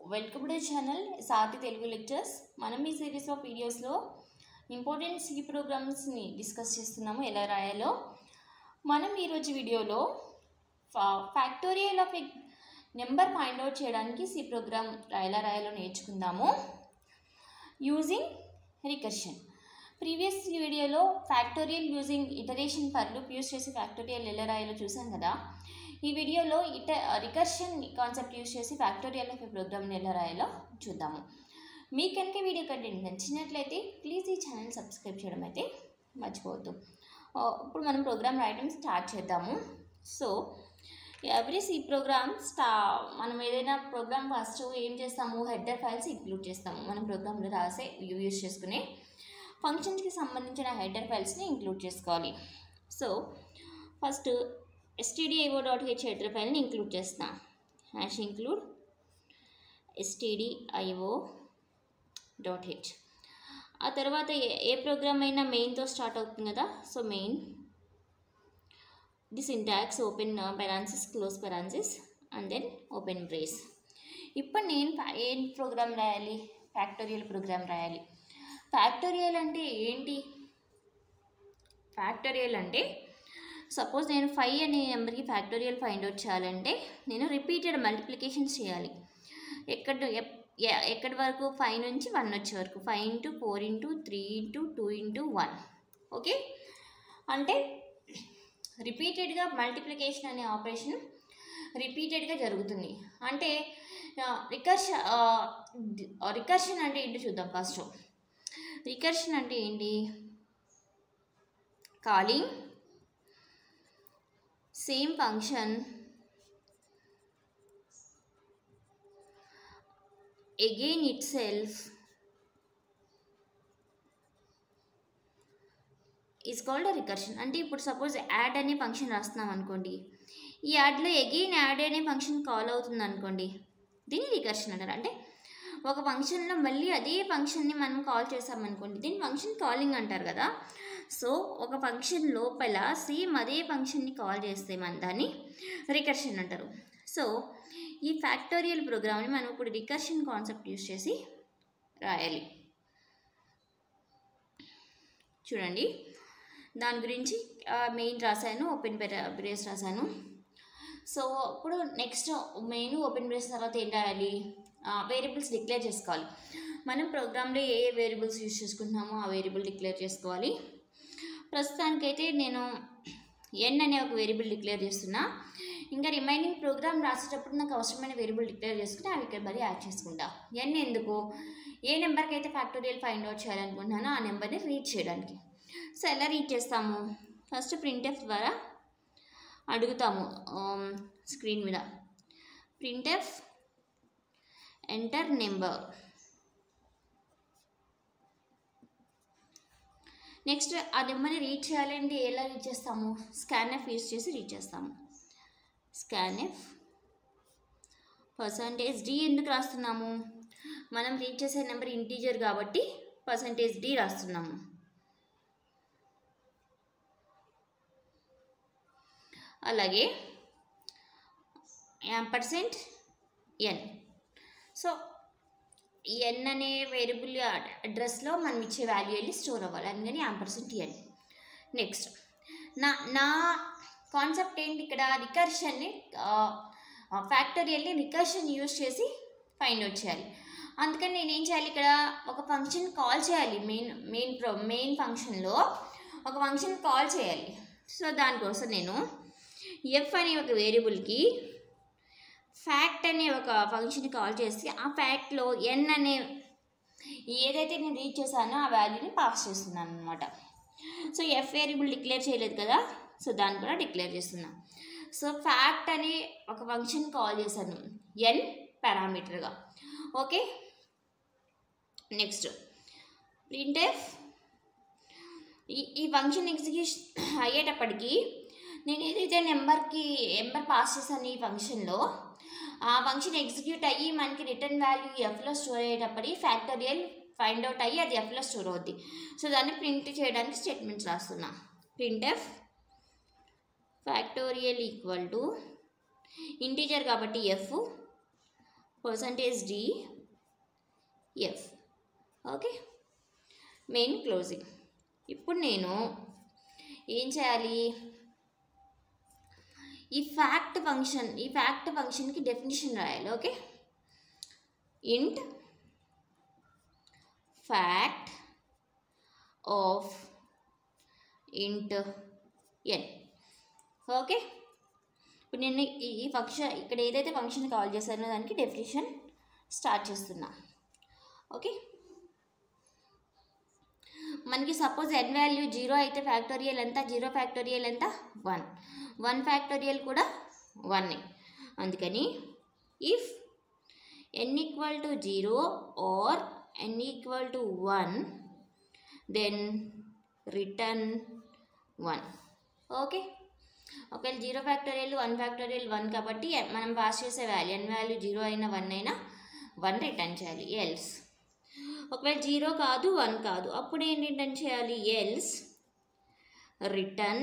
welcome to channel Sathi Telugu lectures మనం ఈ series of వీడియోస్లో ఇంపార్టెంట్ సి ప్రోగ్రామ్స్ని డిస్కస్ చేస్తున్నాము ఎలా రాయాలో మనం ఈరోజు వీడియోలో factorial of a number find out చేయడానికి సి ప్రోగ్రామ్ ఎలా రాయాలో నేర్చుకుందాము యూజింగ్ రికర్షన్ ప్రీవియస్ వీడియోలో factorial using iteration for loop use చేసి ఫ్యాక్టోరియల్ ఎలా రాయాలో చూసాం కదా ఈ వీడియోలో ఇట రికర్షన్ కాన్సెప్ట్ యూజ్ చేసి ఫ్యాక్టోరియల్ ఆఫ్ ప్రోగ్రామ్ని ఎలా రాయాలో చూద్దాము మీకు కనుక వీడియో కంటెంట్ నచ్చినట్లయితే ప్లీజ్ ఈ ఛానల్ సబ్స్క్రైబ్ చేయడం అయితే మర్చిపోవద్దు ఆ, ఇప్పుడు మనం ప్రోగ్రామ్ రాయడం స్టార్ట్ చేద్దాము సో ఎవ్రీ సి ప్రోగ్రామ్ స్టా మనం ఏదైనా ప్రోగ్రామ్ ఫస్ట్ ఏం చేస్తాము హెడర్ ఫైల్స్ ఇంక్లూడ్ చేస్తాము మనం ప్రోగ్రామ్లో రాసే యూజ్ చేసుకునే ఫంక్షన్స్కి సంబంధించిన హెడర్ ఫైల్స్ని ఇంక్లూడ్ చేసుకోవాలి so first S T D I O dot H header ఫైల్ని ఇంక్లూడ్ చేస్తున్నా hash include S T D I O dot H ఆ తర్వాత ఏ ఏ ప్రోగ్రామ్ అయినా మెయిన్తో స్టార్ట్ అవుతుంది కదా so main the syntax open parenthesis close parenthesis and then open brace ఇప్పుడు నేను fa- ఏం ప్రోగ్రామ్ రాయాలి ఫ్యాక్టోరియల్ ప్రోగ్రామ్ రాయాలి ఫ్యాక్టోరియల్ అంటే ఏంటి ఫ్యాక్టోరియల్ అంటే సపోజ్ నేను ఫైవ్ అనే నెంబర్కి ఫ్యాక్టోరియల్ ఫైండ్ అవుట్ చేయాలంటే నేను రిపీటెడ్ మల్టిప్లికేషన్స్ చేయాలి ఎక్కడ ఎప్- ఎ- ఎక్కడి వరకు ఫైవ్ నుంచి వన్ వచ్చే వరకు five into four into three into two into one okay అంటే రిపీటెడ్గా మల్టిప్లికేషన్ అనే ఆపరేషన్ రిపీటెడ్గా జరుగుతుంది అంటే రికర్షన్ రికర్షన్ అంటే ఏంటి చూద్దాం ఫస్ట్ రికర్షన్ అంటే ఏంటి calling same function again itself is called recursion అంటే ఇప్పుడు సపోజ్ యాడ్ అనే ఫంక్షన్ రాస్తున్నాం అనుకోండి ఈ యాడ్లో అగైన్ యాడ్ అనే ఫంక్షన్ కాల్ అవుతుంది అనుకోండి దీన్ని రికర్షన్ అంటారు అంటే ఒక ఫంక్షన్లో మళ్ళీ అదే ఫంక్షన్ని మనం కాల్ చేసామనుకోండి దీన్ని ఫంక్షన్ కాలింగ్ అంటారు కదా సో ఒక ఫంక్షన్ లోపల సేమ్ అదే ఫంక్షన్ని కాల్ చేస్తే మన దాన్ని రికర్షన్ అంటారు సో ఈ ఫ్యాక్టోరియల్ ప్రోగ్రామ్ని మనం ఇప్పుడు రికర్షన్ కాన్సెప్ట్ యూస్ చేసి రాయాలి చూడండి దాని గురించి మెయిన్ రాశాను ఓపెన్ బ్రేస్ రాశాను సో ఇప్పుడు నెక్స్ట్ మెయిన్ ఓపెన్ బ్రేస్ తర్వాత ఏం రాయాలి వేరియబుల్స్ డిక్లేర్ చేసుకోవాలి మనం ప్రోగ్రాంలో ఏ ఏ వేరియబుల్స్ యూస్ చేసుకుంటున్నామో ఆ వేరియబుల్ డిక్లేర్ చేసుకోవాలి ప్రస్తుతానికైతే నేను ఎన్ అనే ఒక వేరియబుల్ డిక్లేర్ చేస్తున్నా ఇంకా రిమైనింగ్ ప్రోగ్రామ్ రాసేటప్పుడు నాకు అవసరమైన వేరియబుల్ డిక్లేర్ చేసుకుని అవి ఇక్కడ మరి యాడ్ చేసుకుంటా ఎన్ ఎందుకు ఏ నెంబర్కి అయితే ఫ్యాక్టోరియల్ ఫైండ్ అవుట్ చేయాలనుకుంటున్నానో ఆ నెంబర్ని రీడ్ చేయడానికి సో ఎలా రీడ్ చేస్తాము ఫస్ట్ ప్రింట్ఎఫ్ ద్వారా అడుగుతాము స్క్రీన్ మీద ప్రింట్ఎఫ్ ఎంటర్ నెంబర్ నెక్స్ట్ ఆ నెంబర్ని రీడ్ చేయాలంటే ఎలా రీడ్ చేస్తాము స్కాన్ఎఫ్ యూస్ చేసి రీడ్ చేస్తాము స్కాన్ఎఫ్ పర్సంటేజ్ డి ఎందుకు రాస్తున్నాము మనం రీడ్ చేసే నెంబర్ ఇంటీజర్ కాబట్టి పర్సంటేజ్ డి రాస్తున్నాము అలాగే పర్సెంట్ ఎన్ సో ఎన్ అనే వేరియబుల్ అడ్రస్లో మనం ఇచ్చే వాల్యూ వెళ్ళి స్టోర్ అవ్వాలి అందుకని పర్సెంట్ ఎన్ నెక్స్ట్ నా నా కాన్సెప్ట్ ఏంటి ఇక్కడ రికర్షన్ని ఫ్యాక్టోరియల్ని రికర్షన్ యూస్ చేసి ఫైండ్ అవుట్ చేయాలి అందుకని నేను ఏం చేయాలి ఇక్కడ ఒక ఫంక్షన్ కాల్ చేయాలి మెయిన్ మెయిన్ ప్రో మెయిన్ ఫంక్షన్లో ఒక ఫంక్షన్ కాల్ చేయాలి సో దానికోసం నేను ఎఫ్ అనే ఒక వేరియబుల్కి ఫ్యాక్ట్ అనే ఒక ఫంక్షన్ కాల్ చేసి ఆ ఫ్యాక్ట్లో ఎన్ అనే ఏదైతే నేను రీడ్ చేశానో ఆ వాల్యూని పాస్ చేస్తున్నాను అనమాట సో ఎఫ్ వేరియబుల్ డిక్లేర్ చేయలేదు కదా సో దాన్ని కూడా డిక్లేర్ చేస్తున్నా సో ఫ్యాక్ట్ అనే ఒక ఫంక్షన్ కాల్ చేశాను ఎన్ పారామీటర్గా ఓకే నెక్స్ట్ ప్రింట్ఎఫ్ ఈ ఈ ఫంక్షన్ ఎగ్జిక్యూషన్ అయ్యేటప్పటికి నేను ఏదైతే నెంబర్కి నెంబర్ పాస్ చేశాను ఈ ఫంక్షన్లో ఆ ఫంక్షన్ ఎగ్జిక్యూట్ అయ్యి మనకి రిటర్న్ వాల్యూ ఎఫ్లో స్టోర్ అయ్యేటప్పటికి ఫ్యాక్టోరియల్ ఫైండ్ అవుట్ అయ్యి అది ఎఫ్లో స్టోర్ అవుద్ది సో దాన్ని ప్రింట్ చేయడానికి స్టేట్మెంట్స్ రాస్తున్నా printf factorial equal to integer కాబట్టి F percentage D F okay main closing ఇప్పుడు నేను ఏం చేయాలి ఈ ఫ్యాక్ట్ ఫంక్షన్ ఈ ఫ్యాక్ట్ ఫంక్షన్కి డెఫినేషన్ రాయాలి okay int fact of int N okay ఇప్పుడు నేను ఈ- ఈ ఫంక్షన్ ఇక్కడ ఏదైతే ఫంక్షన్ కాల్ చేశానో దానికి డెఫినేషన్ స్టార్ట్ చేస్తున్నా ఓకే మనకి సపోజ్ ఎన్ వాల్యూ జీరో అయితే ఫ్యాక్టోరియల్ ఎంత జీరో ఫ్యాక్టోరియల్ ఎంత వన్ వన్ ఫ్యాక్టోరియల్ కూడా వన్ అందుకని if N equal to zero or N equal to one then return one okay ఒకవేళ zero factorial one factorial one కాబట్టి మనం pass చేసే value N value zero అయినా one అయినా one return చేయాలి else ఒకవేళ జీరో కాదు వన్ కాదు అప్పుడు ఏం రిటర్న్ చేయాలి else return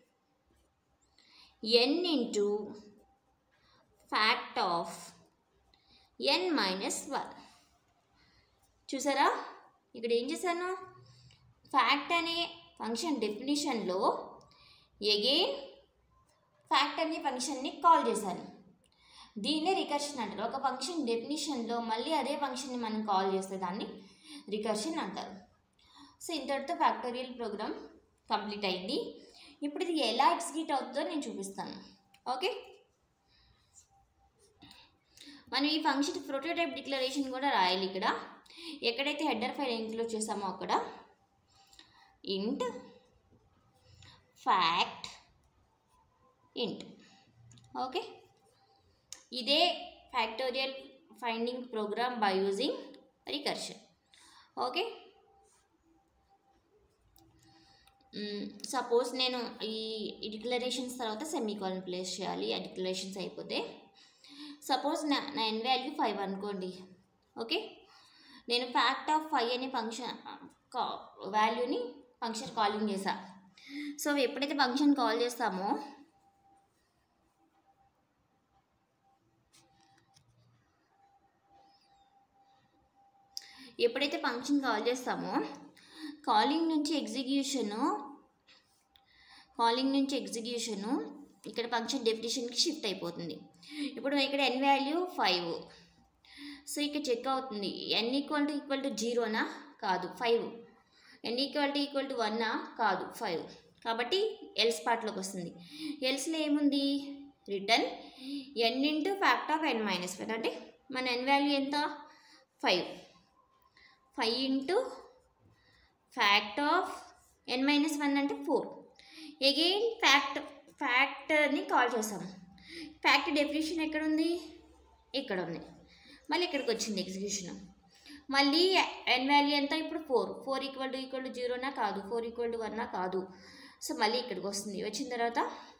n into fact of n minus one చూసారా ఇక్కడ ఏం చేశాను ఫ్యాక్ట్ అనే ఫంక్షన్ డెఫినిషన్లో ఎగైన్ ఫ్యాక్ట్ అనే ఫంక్షన్ని కాల్ చేశాను దీన్నే రికర్షన్ అంటారు ఒక ఫంక్షన్ డెఫినిషన్లో మళ్ళీ అదే ఫంక్షన్ని మనం కాల్ చేస్తే దాన్ని రికర్షన్ అంటారు సో ఇంతటితో ఫ్యాక్టోరియల్ ప్రోగ్రామ్ కంప్లీట్ అయింది ఇప్పుడు ఇది ఎలా ఎగ్జిక్యూట్ అవుతుందో నేను చూపిస్తాను ఓకే మనం ఈ ఫంక్షన్ ప్రోటోటైప్ డిక్లరేషన్ కూడా రాయాలి ఇక్కడ ఎక్కడైతే హెడర్ ఫైల్ ఇంక్లూడ్ చేసామో అక్కడ ఇంట్ ఫ్యాక్ట్ ఇంట్ ఓకే ఇదే factorial finding program by using recursion okay suppose నేను ఈ డిక్లరేషన్స్ తర్వాత సెమీకాలన్ ప్లేస్ చేయాలి ఆ డిక్లరేషన్స్ అయిపోతే సపోజ్ నా నా ఎన్ వాల్యూ ఫైవ్ అనుకోండి ఓకే నేను ఫ్యాక్ట్ ఆఫ్ ఫైవ్ అనే ఫంక్షన్ వాల్యూని ఫంక్షన్ కాలింగ్ చేసా సో ఎప్పుడైతే ఫంక్షన్ కాల్ చేస్తామో ఎప్పుడైతే ఫంక్షన్ కాల్ చేస్తామో కాలింగ్ నుంచి ఎగ్జిక్యూషను కాలింగ్ నుంచి ఎగ్జిక్యూషను ఇక్కడ ఫంక్షన్ డెఫినేషన్కి షిఫ్ట్ అయిపోతుంది ఇప్పుడు ఇక్కడ ఎన్ వాల్యూ ఫైవ్ సో ఇక్కడ చెక్ అవుతుంది n equal to equal to జీరోనా కాదు five n equal to equal to వన్నా కాదు ఫైవ్ కాబట్టి ఎల్స్ పార్ట్లోకి వస్తుంది ఎల్స్లో ఏముంది return n into fact of n minus one అంటే మన ఎన్ వాల్యూ ఎంత five five into fact of n minus one అంటే ఫోర్ అగైన్ ఫ్యాక్ట్ ఫ్యాక్టర్ని కాల్ చేసాము ఫ్యాక్ట్ డెఫినేషన్ ఎక్కడ ఉంది ఇక్కడ ఉంది మళ్ళీ ఇక్కడికి వచ్చింది ఎగ్జిక్యూషన్ మళ్ళీ ఎన్ వాల్యూ ఎంత ఇప్పుడు four four equal to equal to జీరోనా కాదు ఫోర్ ఈక్వల్ టు వన్నా కాదు సో మళ్ళీ ఇక్కడికి వస్తుంది వచ్చిన తర్వాత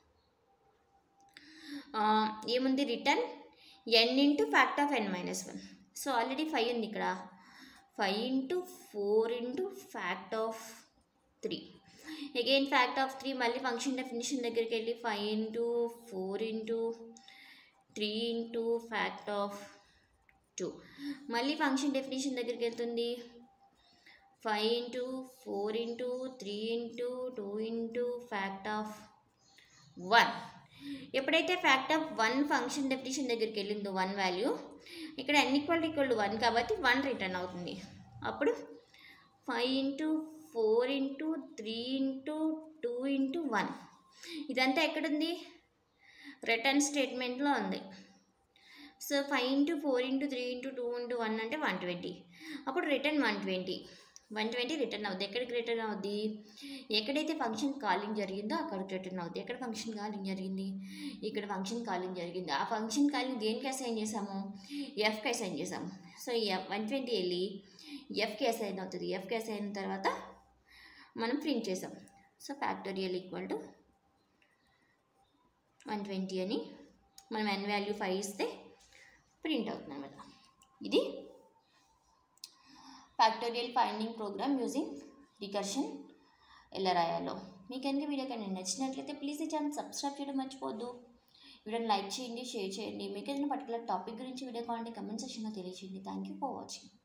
ఆ, ఏముంది return n into fact of n minus one so already five ఉంది ఇక్కడ five into four into fact of three again fact of three మళ్ళీ ఫంక్షన్ డెఫినేషన్ దగ్గరికి వెళ్ళి five into four into three into fact of two మళ్ళీ function definition దగ్గరికి వెళ్తుంది five into four into three into two into fact of one ఎప్పుడైతే fact of one function definition దగ్గరికి వెళ్ళిందో one value ఇక్కడ ఎన్ equal equal to one కాబట్టి one return అవుతుంది అప్పుడు five into four into three into two into one ఇదంతా ఎక్కడుంది return స్టేట్మెంట్లో ఉంది so five into four into three into two into one అంటే వన్ ట్వంటీ అప్పుడు return one twenty one twenty return అవుద్ది ఎక్కడికి రిటర్న్ అవుద్ది ఎక్కడైతే ఫంక్షన్ కాలింగ్ జరిగిందో అక్కడికి రిటర్న్ అవుద్ది ఎక్కడ ఫంక్షన్ కాలింగ్ జరిగింది ఇక్కడ ఫంక్షన్ కాలింగ్ జరిగింది ఆ ఫంక్షన్ కాలింగ్ దేనికి అసైన్ చేసాము ఎఫ్కి అసైన్ చేసాము సో ఎఫ్ వన్ ట్వంటీ వెళ్ళి ఎఫ్కి అసైన్ అవుతుంది ఎఫ్కి అసైన్ అయిన తర్వాత మనం ప్రింట్ చేసాం so factorial equal to one twenty అని మనం ఎన్ వాల్యూ ఫైవ్ ఇస్తే ప్రింట్ అవుతుంది అనమాట ఇది factorial finding program using recursion ఎలా రాయాలో మీకు కనుక వీడియో కానీ నచ్చినట్లయితే ప్లీజ్ ఈ ఛానల్ సబ్స్క్రైబ్ చేయడం మర్చిపోవద్దు వీడియోని లైక్ చేయండి షేర్ చేయండి మీకు ఏదైనా పర్టికులర్ టాపిక్ గురించి వీడియో కావాలంటే కమెంట్ సెక్షన్లో తెలియచేయండి థ్యాంక్ యూ ఫర్ వాచింగ్